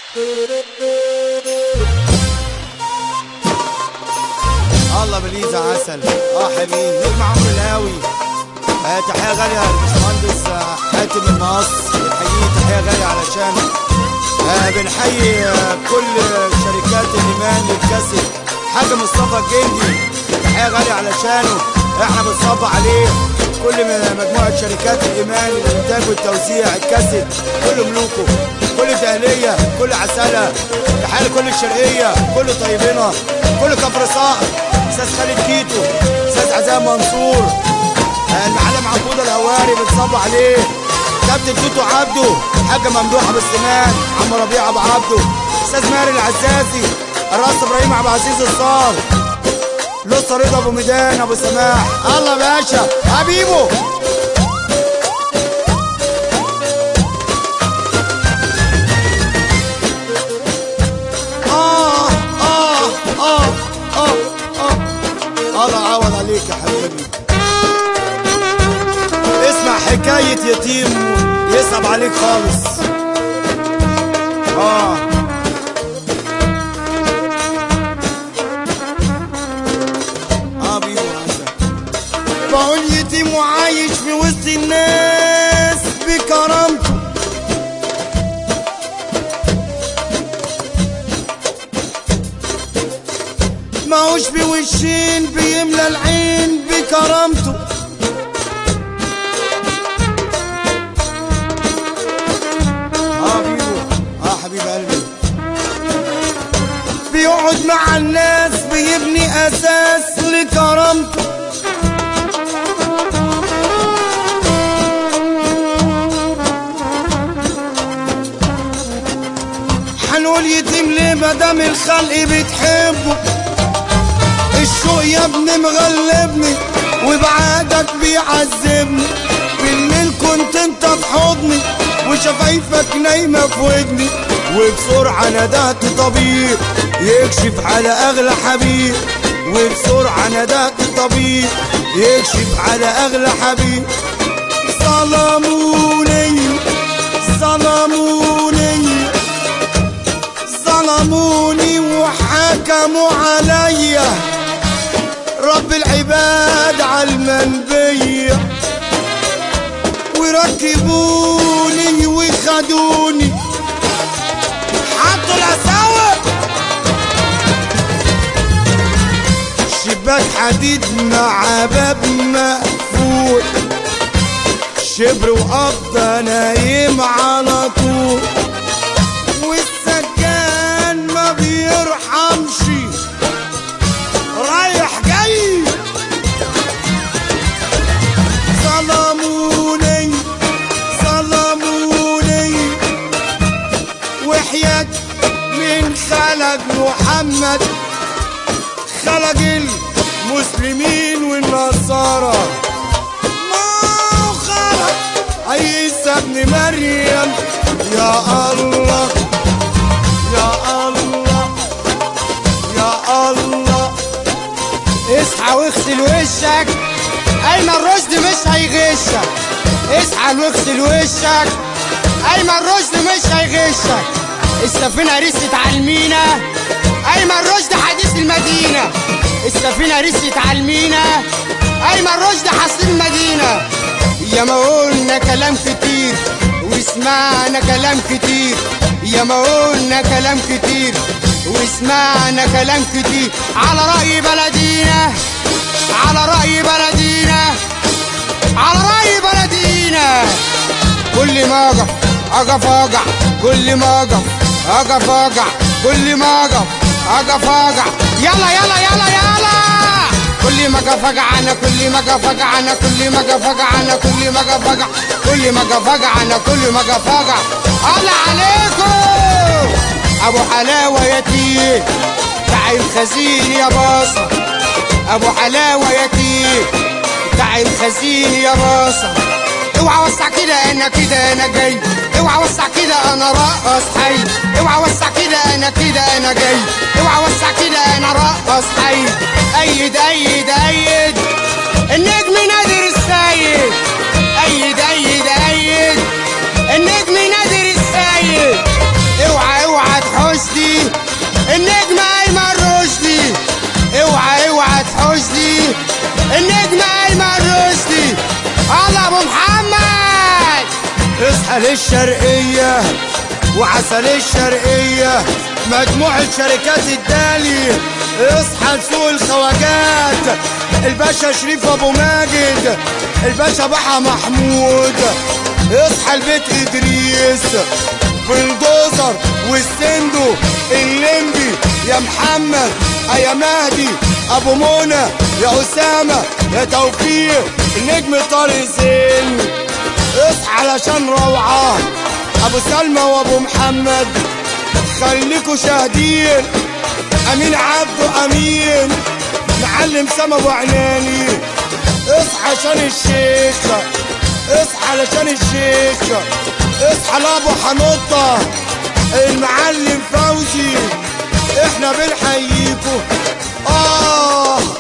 الله بليزة عسل اه حبيبي نجم عمرو الهاوي آه تحية غالية للباشمهندس آه، حاتم المقص بنحييه تحية غالية علشان آه بنحيي آه كل شركات الإيمان للكاسب حاج مصطفى الجندي تحية غالية علشانه احنا بنصب عليه كل من مجموعة شركات الإيمان للإنتاج والتوزيع الكاسب كل ملوكه كل دهلية كل عسلة تحية لكل الشرقية كل طيبنا كل كفر صقر أستاذ خالد كيتو أستاذ عزام منصور آه، المعلم عبود الهواري بتصب عليه كابتن توتو عبده حاجة ممدوح ابو السنان عم ربيع ابو عبده استاذ ماهر العزازي الراس ابراهيم عبد العزيز الصاغ لسه رضا ابو ميدان ابو سماح الله باشا حبيبه آه آه آه آه آه الله عوض عليك يا حبيبي اسمع حكاية يتيم يصعب عليك خالص اه اه بيبو عسل بقول يتيم وعايش في وسط الناس بكرامته ماهوش بوشين بيملى العين بكرامته اه بيبو اه حبيب قلبي بيقعد مع الناس بيبني اساس لكرامته حنقول يتيم ليه مدام الخلق بتحبه الشوق يا ابني مغلبني وبعادك بيعذبني بالليل كنت انت في حضني وشفايفك نايمة في ودني وبسرعة ندهت طبيب يكشف على أغلى حبيب وبسرعة ندهت طبيب يكشف على أغلى حبيب ظلموني ظلموني ظلموني وحكموا عليا رب العباد علمن بيا وركبوني وخدوني حطوا الاساور شباك حديد مع باب مقفول شبر وقبضة نايم على طول والسكان ما بيرحمش رايح جاي ظلموني ظلموني وحياة من خلق محمد خلق المسلمين والنصارى ما خلق عيسى ابن مريم يا الله يا الله يا الله اصحى واغسل وشك ايمن رشدي مش هيغشك اصحى واغسل وشك ايمن رشدي مش هيغشك السفينه رست على المينا ايمن رشدي حديث المدينه السفينه رست على المينا ايمن رشدي حصيل المدينه يا ما قلنا كلام كتير وسمعنا كلام كتير يا ما قلنا كلام كتير وسمعنا كلام كتير على رأي بلدينا على رأي بلدينا على رأي بلدينا كل ما اقف اقف اقع كل ما اقف اقف اقع كل ما اقف اقف اقع يلا يلا يلا يلا كل ما اقف اقع انا كل ما اقف اقع انا كل ما اقف اقع انا كل ما اقف اقع كل ما اقف اقع انا كل ما اقف اقع الله عليكم ابو حلاوه يتيم بتاع الخزين يا باصه ابو حلاوه يتيم بتاع الخزين يا باصه اوعى وسع كده انا كده انا جاي اوعى وسع كده انا رقص حي اوعى وسع كده انا كده انا جاي اوعى وسع كده انا رقص حي ايد ايد ايد النجم نادر السيد ايد ايد ايد النجم نادر السيد اوعى اوعى اصحى للشرقية وعسل الشرقية مجموعة شركات الدالي اصحى لسوق الخواجات الباشا شريف ابو ماجد الباشا بحا محمود اصحى البيت ادريس بلدوزر والسندو الليمبي يا محمد يا مهدي ابو منى يا اسامه يا توفيق النجم طارق زين اصحى علشان روعه ابو سلمى وابو محمد خليكوا شاهدين امين عبده امين معلم سما ابو عناني اصحى عشان الشيخ اصحى علشان الشيخ اصحى لابو حنوطه المعلم فوزي احنا بنحييكوا اه